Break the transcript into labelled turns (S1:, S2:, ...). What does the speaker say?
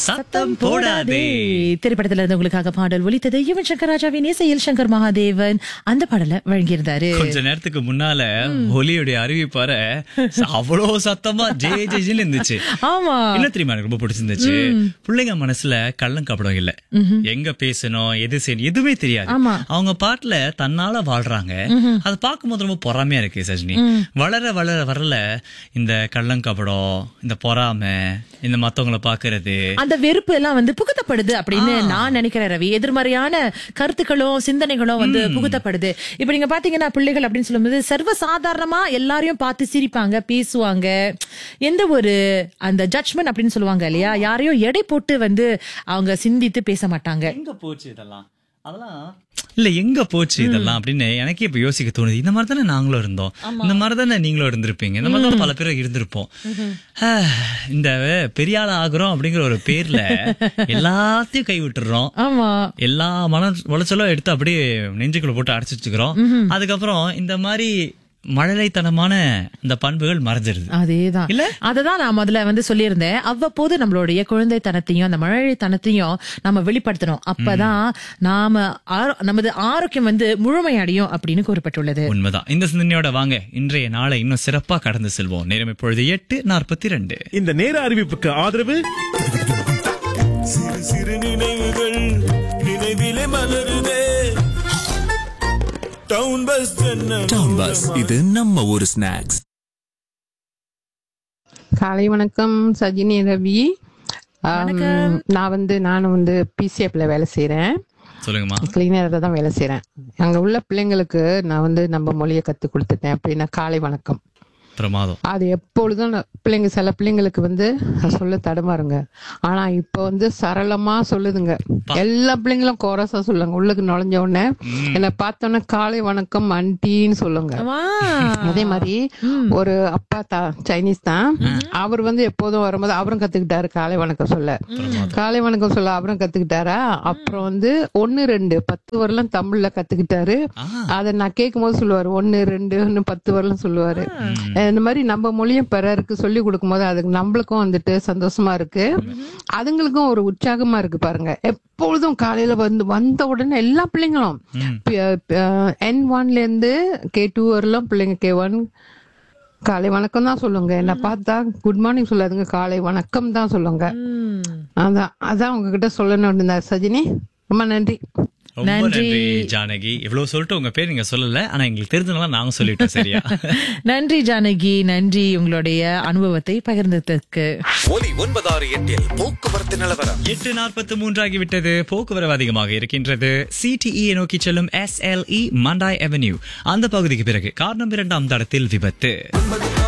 S1: சத்தம் போடாதே
S2: திரைப்படத்துல இருந்து உங்களுக்காக பாடல் ஒலித்தது யுவன் சங்கர் ராஜாவின் இசையில் சங்கர் மகாதேவன் அந்த பாடலை வழங்கியிருந்தாரு
S1: கொஞ்ச நேரத்துக்கு முன்னால ஹோலியுடைய அறிவிப்பார அவ்வளவு சத்தமா ஜே ஜேஜின்னு இருந்துச்சு
S2: ஆமா
S1: என்ன தெரியுமா எனக்கு ரொம்ப பிடிச்சிருந்துச்சு பிள்ளைங்க மனசுல கள்ளம் கப்படம் இல்ல எங்க பேசணும் எது செய்யணும் எதுவுமே தெரியாது
S2: ஆமா.
S1: அவங்க பாட்டுல தன்னால வாழ்றாங்க அதை பார்க்கும்போது ரொம்ப பொறாமையா இருக்கு சஜினி வளர வளர வரல இந்த கள்ளம் கபடம் இந்த பொறாமை இந்த மத்தவங்கள பாக்குறது
S2: அந்த வெறுப்பு எல்லாம் வந்து புகுத்தப்படுது அப்படின்னு நான் நினைக்கிறேன் ரவி எதிர்மறையான கருத்துக்களும் சிந்தனைகளும் வந்து புகுத்தப்படுது இப்ப நீங்க பாத்தீங்கன்னா பிள்ளைகள் அப்படின்னு சொல்லும்போது சர்வ சாதாரணமா எல்லாரையும் பார்த்து சிரிப்பாங்க பேசுவாங்க எந்த ஒரு அந்த ஜட்ஜ்மெண்ட் அப்படின்னு சொல்லுவாங்க இல்லையா யாரையும் எடை போட்டு வந்து அவங்க சிந்தித்து பேச மாட்டாங்க
S1: எங்க போச்சு இதெல்லாம் அதெல்லாம் இல்ல எங்க போச்சு இதெல்லாம் அப்படின்னு எனக்கே இப்ப யோசிக்க தோணுது இந்த மாதிரி தானே நாங்களும் இருந்தோம் இந்த மாதிரி தானே நீங்களும் இருந்திருப்பீங்க இந்த மாதிரி தான் பல பேர் இருந்திருப்போம் ஆஹ், இந்த பெரிய ஆள் ஆகுறோம் அப்படிங்கிற ஒரு பேர்ல எல்லாத்தையும் கை விட்டுறோம்
S2: ஆமா
S1: எல்லா மன உளைச்சலும் எடுத்து அப்படியே நெஞ்சுக்குள்ள போட்டு அடைச்சு வச்சுக்கிறோம் அதுக்கப்புறம் இந்த மாதிரி மழலைத்தனமான இந்த பண்புகள் மறைஞ்சிருது
S2: அதேதான்
S1: இல்ல?
S2: அததான் நான் முதல்ல வந்து சொல்லியிருந்தேன் அவ்வப்போது நம்மளுடைய குழந்தைத்தனத்தையும் அந்த மழலைத்தனத்தையும் நம்ம வெளிப்படுத்தணும் அப்பதான் நாம ஆரோ- நமது ஆரோக்கியம் வந்து முழுமையடையும் அப்படின்னு கூறப்பட்டுள்ளது
S1: உண்மைதான் இந்த சிந்தனையோட வாங்க இன்றைய நாளை இன்னும் சிறப்பா கடந்து செல்வோம் நேரம் இப்பொழுது எட்டு நாற்பத்தி ரெண்டு
S3: இந்த நேர அறிவிப்புக்கு ஆதரவு
S4: சிறு சிறு நினைவுகள் நினைவிலே மலருதே டவுன் பஸ்
S5: டவுன் பஸ் இது நம்ம ஊரு ஸ்நாக்ஸ்
S6: காலை வணக்கம் சஜினி ரவி ஆம், நான் வந்து நானும் வந்து பிசிஎஃப்ல வேலை செய்றேன்
S1: சொல்லுங்கம்மா
S6: கிளீனர்ல தான் வேலை செய்றேன் அங்க உள்ள பிள்ளைங்களுக்கு நான் வந்து நம்ம மொழியை கத்து கொடுத்துட்டேன் அப்படின்னா காலை வணக்கம்
S1: பிரமாதம்
S6: அது எப்பொழுதும் நான் பிள்ளைங்க சில பிள்ளைங்களுக்கு வந்து சொல்ல தடுமாறுங்க ஆனா இப்ப வந்து சரளமா சொல்லுதுங்க எல்லா பிள்ளைங்களும் கோரஸா சொல்லுங்க உள்ளுக்கு நுழைஞ்ச உடனே என்னை பார்த்தோன்னே காலை வணக்கம் அன்டின்னு சொல்லுங்க
S2: வா.
S6: அதே மாதிரி ஒரு அப்பா தா சைனீஸ் தான் அவர் வந்து எப்போதும் வரும்போது அவரும் கத்துக்கிட்டாரு காலை வணக்கம் சொல்ல காலை வணக்கம் சொல்ல அவரும் கத்துக்கிட்டாரா அப்புறம் வந்து ஒன்னு ரெண்டு பத்து வரலாம் தமிழ்ல கத்துக்கிட்டாரு அத நான் கேட்கும் போது சொல்லுவாரு ஒன்னு ரெண்டு பத்து வரலாம் சொல்லுவாரு அஹ் இந்த மாதிரி நம்ம மொழியும் பிறருக்கு சொல்லி கொடுக்கும் போது அதுக்கு நம்மளுக்கும் வந்துட்டு சந்தோஷமா இருக்கு அதுங்களுக்கும் ஒரு உற்சாகமா இருக்கு பாருங்க எப்பொழுதும் காலையில வந்து வந்த உடனே எல்லா பிள்ளைங்களும் என் ஒன்ல இருந்து கே டூ வரலாம் பிள்ளைங்க கே ஒன் காலை வணக்கம் தான் சொல்லுங்க என்ன பார்த்தா குட் மார்னிங் சொல்லாதுங்க காலை வணக்கம் தான் சொல்லுங்க அதான் அதான் உங்ககிட்ட சொல்லணும் இருந்தார் சஜினி ரொம்ப நன்றி
S1: ரொம்ப
S2: நன்றி.
S1: நன்றி ஜானகி இவ்வளவு சொல்லிட்டு உங்க பேர் நீங்க சொல்லல ஆனா எங்களுக்கு தெரிஞ்சதெல்லாம் நாங்க சொல்லிட்டோம் சரியா
S2: நன்றி ஜானகி நன்றி உங்களுடைய அனுபவத்தை பகிர்ந்ததற்கு
S5: ஒலி ஒன்பதாறு எட்டில் போக்குவரத்து நிலவரம்
S1: எட்டு நாற்பத்தி மூன்றாகி விட்டது போக்குவரவு அதிகமாக இருக்கின்றது சிடிஇ நோக்கி செல்லும் எஸ்எல்இ மண்டாய் அவென்யூ அந்த பகுதிக்கு பிறகு காரணம் இரண்டாம் தடத்தில் விபத்து